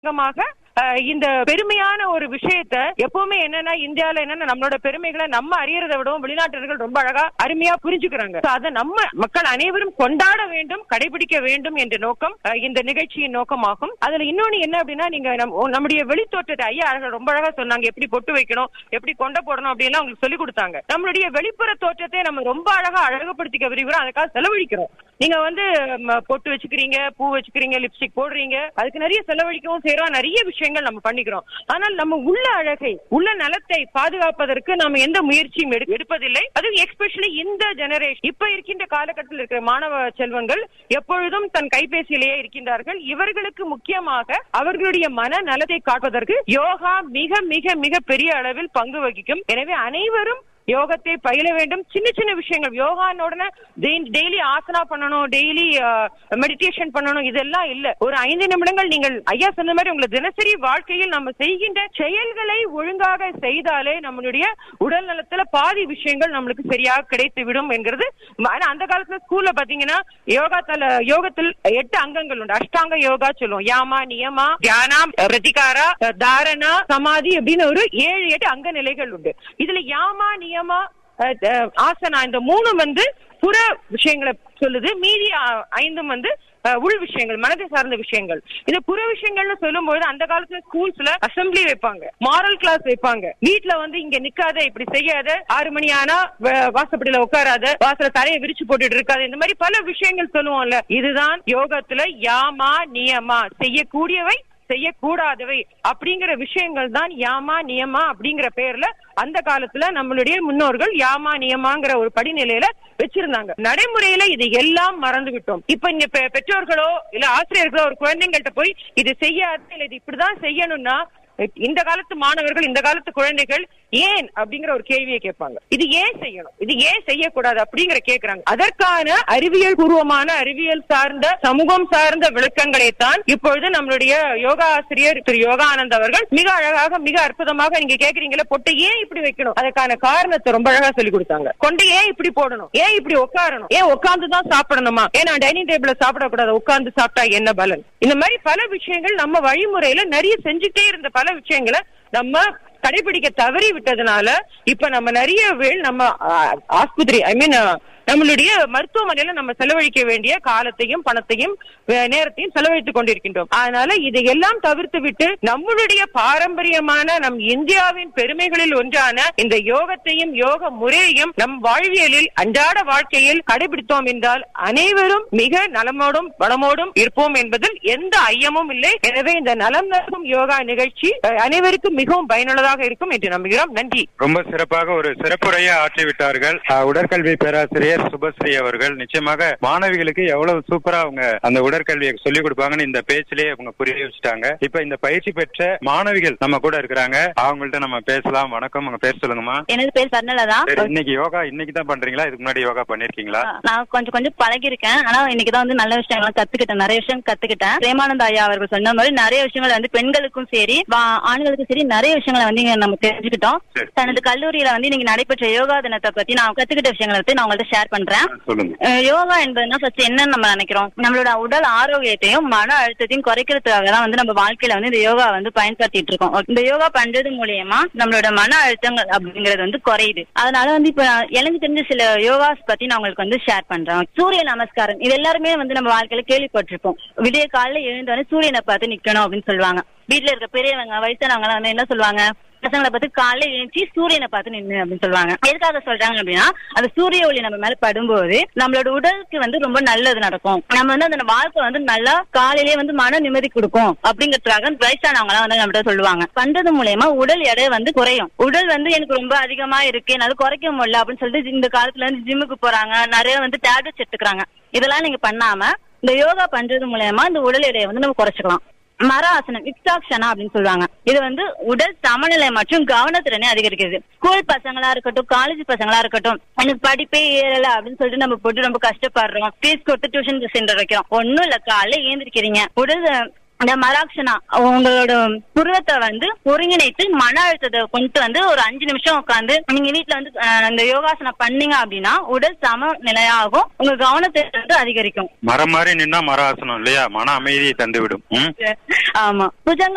அங்கமாக அஹ், இந்த பெருமையான ஒரு விஷயத்த எப்பவுமே என்னன்னா இந்தியால என்னன்னா நம்மளோட பெருமைகளை நம்ம அறியறதை விடவும் வெளிநாட்டர்கள் ரொம்ப அழகா அருமையா புரிஞ்சுக்கிறாங்க So, அதை நம்ம மக்கள் அனைவரும் கொண்டாட வேண்டும் கடைபிடிக்க வேண்டும் என்ற நோக்கம் அஹ், இந்த நிகழ்ச்சியின் நோக்கமாகும் அதுல இன்னொன்னு என்ன அப்படின்னா நீங்க நம்- நம்முடைய வெளித்தோற்றத்தை ஐயா அவர்கள் ரொம்ப அழகா சொன்னாங்க எப்படி பொட்டு வைக்கணும் எப்படி கொண்ட போடணும் அப்படின்னு உங்களுக்கு சொல்லி கொடுத்தாங்க நம்மளுடைய வெளிப்புற தோற்றத்தை நம்ம ரொம்ப அழகா அழகுபடுத்திக்க விரும்புகிறோம் அதுக்காக செலவழிக்கிறோம் நீங்க வந்து ம, பொட்டு வச்சுக்கிறீங்க பூ வச்சுக்கிறீங்க லிப்ஸ்டிக் போடுறீங்க அதுக்கு நிறைய செலவழிக்கவும் செய்யறோம் நிறைய விஷயங்கள் நம்ம பண்ணிக்கிறோம் ஆனால் நம்ம உள்ள அழகை உள்ள நலத்தை பாதுகாப்பதற்கு நாம எந்த முயற்சியும் எடு- எடுப்பதில்லை அதுவும் எஸ்பெஷலி இந்த ஜெனரேஷன் இப்ப இருக்கின்ற காலகட்டத்தில் இருக்கிற மாணவ செல்வங்கள் எப்பொழுதும் தன் கைபேசியிலேயே இருக்கின்றார்கள் இவர்களுக்கு முக்கியமாக அவர்களுடைய மன நலத்தை காப்பதற்கு யோகா மிக மிக மிக பெரிய அளவில் பங்கு வகிக்கும் எனவே அனைவரும் யோகத்தை பயில வேண்டும் சின்ன சின்ன விஷயங்கள் யோகான உடனே டெய்லி ஆசனா பண்ணணும் டெய்லி மெடிடேஷன் பண்ணணும் இதெல்லாம் இல்ல ஒரு ஐந்து நிமிடங்கள் நீங்கள் ஐயா சொன்ன மாதிரி உங்களை தினசரி வாழ்க்கையில் நம்ம செய்கின்ற செயல்களை ஒழுங்காக செய்தாலே நம்மளுடைய உடல் நலத்துல பாதி விஷயங்கள் நம்மளுக்கு சரியாக கிடைத்து விடும் என்கிறது ஆனா அந்த காலத்துல ஸ்கூல்ல பாத்தீங்கன்னா யோகா தல யோகத்தில் எட்டு அங்கங்கள் உண்டு அஷ்டாங்க யோகா சொல்லுவோம் யாமா நியமா தியானா பிரதிகாரா தாரணா சமாதி அப்படின்னு ஒரு ஏழு எட்டு அங்க நிலைகள் உண்டு இதுல யாமா நியமா அஹ், அஹ், ஆசனா இந்த மூணு வந்து புற விஷயங்களை சொல்லுது மீதி அ- ஐந்தும் வந்து அஹ், உள் விஷயங்கள் மனதை சார்ந்த விஷயங்கள் இந்த புற விஷயங்கள்னு சொல்லும்போது அந்த காலத்துல ஸ்கூல்ஸ்ல அசெம்பிளி வைப்பாங்க மாரல் கிளாஸ் வைப்பாங்க வீட்ல வந்து இங்க நிக்காத இப்படி செய்யாத ஆறு மணி ஆனா வ- வாசப்படியில உட்காராத வாசல தரையை விரிச்சு போட்டுட்டு இருக்காது இந்த மாதிரி பல விஷயங்கள் சொல்லுவோம்ல இதுதான் யோகத்துல யாமா நியமா செய்யக்கூடியவை செய்யக்கூடாதவை அப்படிங்கிற விஷயங்கள் தான் யாமா நியமா அப்படிங்கிற பேர்ல அந்த காலத்துல நம்மளுடைய முன்னோர்கள் யாமா நியமாங்கிற ஒரு படிநிலையில வச்சிருந்தாங்க நடைமுறையில இது எல்லாம் மறந்து விட்டோம் இப்ப இங்க பெ- பெற்றோர்களோ இல்ல ஆசிரியர்களோ ஒரு குழந்தைங்கள்ட்ட போய் இது செய்யாது இல்ல இது இப்படிதான் செய்யணும்னா இந்த காலத்து மாணவர்கள் இந்த காலத்து குழந்தைகள் ஏன் அப்படிங்கிற ஒரு கேள்வியை கேட்பாங்க இது ஏன் செய்யணும் இது ஏன் செய்யக்கூடாது அப்படிங்கிற கேக்குறாங்க அதற்கான அறிவியல் பூர்வமான அறிவியல் சார்ந்த சமூகம் சார்ந்த விளக்கங்களை தான் இப்பொழுது நம்மளுடைய யோகா ஆசிரியர் திரு யோகானந்த் அவர்கள் மிக அழகாக மிக அற்புதமாக நீங்க கேக்குறீங்களா பொட்டை ஏன் இப்படி வைக்கணும் அதுக்கான காரணத்தை ரொம்ப அழகா சொல்லி கொடுத்தாங்க கொண்டை ஏன் இப்படி போடணும் ஏன் இப்படி உட்காரணும் ஏன் உட்கார்ந்து தான் சாப்பிடணுமா ஏன்னா டைனிங் டேபிள்ல சாப்பிடக்கூடாது உட்கார்ந்து சாப்பிட்டா என்ன பலன் இந்த மாதிரி பல விஷயங்கள் நம்ம வழிமுறையில நிறைய செஞ்சுட்டே இருந்த பல விஷயங்களை நம்ம கடைபிடிக்க தவறி விட்டதுனால இப்ப நம்ம நிறைய வேள் நம்ம ஆ, ஆஸ்பத்திரி ஐ மீன் நம்மளுடைய மருத்துவமனையில நம்ம செலவழிக்க வேண்டிய காலத்தையும் பணத்தையும் வே- நேரத்தையும் செலவழித்துக் கொண்டிருக்கின்றோம் அதனால இதையெல்லாம் தவிர்த்து விட்டு நம்மளுடைய பாரம்பரியமான நம் இந்தியாவின் பெருமைகளில் ஒன்றான இந்த யோகத்தையும் யோக முறையையும் நம் வாழ்வியலில் அன்றாட வாழ்க்கையில் கடைபிடித்தோம் என்றால் அனைவரும் மிக நலமோடும் வளமோடும் இருப்போம் என்பதில் எந்த ஐயமும் இல்லை எனவே இந்த நலம் நல்கும் யோகா நிகழ்ச்சி அஹ், அனைவருக்கும் மிகவும் பயனுள்ளதாக இருக்கும் என்று நம்புகிறோம் நன்றி ரொம்ப சிறப்பாக ஒரு சிறப்புரையை ஆற்றி விட்டார்கள் அஹ், உடற்கல்வி பேராசிரியர் சுபஸ்ரீ அவர்கள் நிச்சயமாக மாணவிகளுக்கு எவ்வளவு சூப்பரா அவங்க அந்த உடற்கல்வியை சொல்லிக் கொடுப்பாங்கன்னு இந்த பேச்சிலேயே அவங்க புரிய வச்சுட்டாங்க இப்ப இந்த பயிற்சி பெற்ற மாணவிகள் நம்ம கூட இருக்கிறாங்க அவங்கள்ட்ட நம்ம பேசலாம் வணக்கம் உங்க பேர் சொல்லுங்கம்மா எனது பேர் சர்ணலதா சரி இன்னைக்கு யோகா இன்னைக்கு தான் பண்றீங்களா இதுக்கு முன்னாடி யோகா பண்ணிருக்கீங்களா நான் கொஞ்சம் கொஞ்சம் பழகிருக்கேன் ஆனா இன்னைக்கு தான் வந்து நல்ல விஷயங்கள் கத்துக்கிட்டேன் நிறைய விஷயம் கத்துக்கிட்டேன் பிரேமானந்த ஐயா அவர்கள் சொன்ன மாதிரி நிறைய விஷயங்கள் வந்து பெண்களுக்கும் சரி வா- ஆண்களுக்கும் சரி நிறைய விஷயங்களை வந்து இங்க நம்ம தெரிஞ்சுக்கிட்டோம் சரி. தனது கல்லூரியில வந்து இன்னைக்கு நடைபெற்ற யோகா தினத்தை பத்தி நான் கத்துக்கிட்ட விஷயங்களை பத்தி நான் உங்கள்ட்ட ஷேர் பண்றேன் சொல்லுங்க அஹ் யோகா என்பதுனா ஃபர்ஸ்ட் என்னன்னு நம்ம நினைக்கிறோம் நம்மளோட உடல் ஆரோக்கியத்தையும் மன அழுத்தத்தையும் குறைக்கிறதுக்காக தான் வந்து நம்ம வாழ்க்கையில வந்து இந்த யோகா வந்து பயன்படுத்திட்டு இருக்கோம் இந்த யோகா பண்றது மூலியமா நம்மளோட மன அழுத்தங்கள் அப்படிங்கிறது வந்து குறையுது அதனால வந்து இப்ப நான் எனக்கு தெரிஞ்ச சில யோகாஸ் பத்தி நான் உங்களுக்கு வந்து ஷேர் பண்றேன் சூரிய நமஸ்காரம் இது எல்லாருமே வந்து நம்ம வாழ்க்கையில கேள்விப்பட்டிருப்போம் விடிய காலையில எழுந்தோடனே சூரியனை பார்த்து நிக்கணும் அப்படின்னு சொல்லுவாங்க வீட்டுல இருக்க பெரியவங்க வயசானவங்க எல்லாம் வந்து என்ன சொல்லுவாங்க பசங்களை பார்த்து காலைல எழுந்துச்சு சூரியனை பார்த்து நின்னு அப்படின்னு சொல்லுவாங்க எதுக்காக சொல்றாங்க அப்படின்னா அந்த சூரிய ஒளி நம்ம மேல படும்போது நம்மளோட உடலுக்கு வந்து ரொம்ப நல்லது நடக்கும் நம்ம வந்து அந்த வாழ்க்கை வந்து நல்லா காலையிலேயே வந்து மன நிம்மதி கொடுக்கும் அப்படிங்கறதுக்காக வயசானவங்க எல்லாம் வந்து நம்மகிட்ட சொல்லுவாங்க பண்றது மூலயமா உடல் எடை வந்து குறையும் உடல் வந்து எனக்கு ரொம்ப அதிகமா இருக்கு என்னால குறைக்க முடியல அப்படின்னு சொல்லிட்டு இந்த காலத்துல வந்து ஜிம்முக்கு போறாங்க நிறைய வந்து டேப்லெட்ஸ் எடுத்துக்கிறாங்க இதெல்லாம் நீங்க பண்ணாம இந்த யோகா பண்றது மூலயமா இந்த உடல் எடையை வந்து நம்ம குறைச்சிக்கலாம் மர ஆசனம் விக்ஸாக்ஷனா அப்படின்னு சொல்லுவாங்க இது வந்து உடல் சமநிலை மற்றும் கவனத்திறனை அதிகரிக்கிறது ஸ்கூல் பசங்களா இருக்கட்டும் காலேஜ் பசங்களா இருக்கட்டும் எனக்கு படிப்பே ஏறல அப்படின்னு சொல்லிட்டு நம்ம போட்டு ரொம்ப கஷ்டப்படுறோம் ஃபீஸ் கொடுத்து டியூஷன் சென்டர் வைக்கிறோம் ஒண்ணும் இல்ல காலைல ஏந்திரிக்கிறீங்க உடல் இந்த மராக்ஷனா உங்களோட புருவத்தை வந்து ஒருங்கிணைத்து மன அழுத்தத்தை கொண்டு வந்து ஒரு அஞ்சு நிமிஷம் உட்காந்து நீங்க வீட்டுல வந்து அஹ், இந்த யோகாசனம் பண்ணீங்க அப்படின்னா உடல் சம நிலையாகும் உங்க கவனத்தை வந்து அதிகரிக்கும் மரம் மாதிரி நின்னா மர ஆசனம் இல்லையா மன அமைதியை தந்துவிடும் ம் ஆமா புஜங்க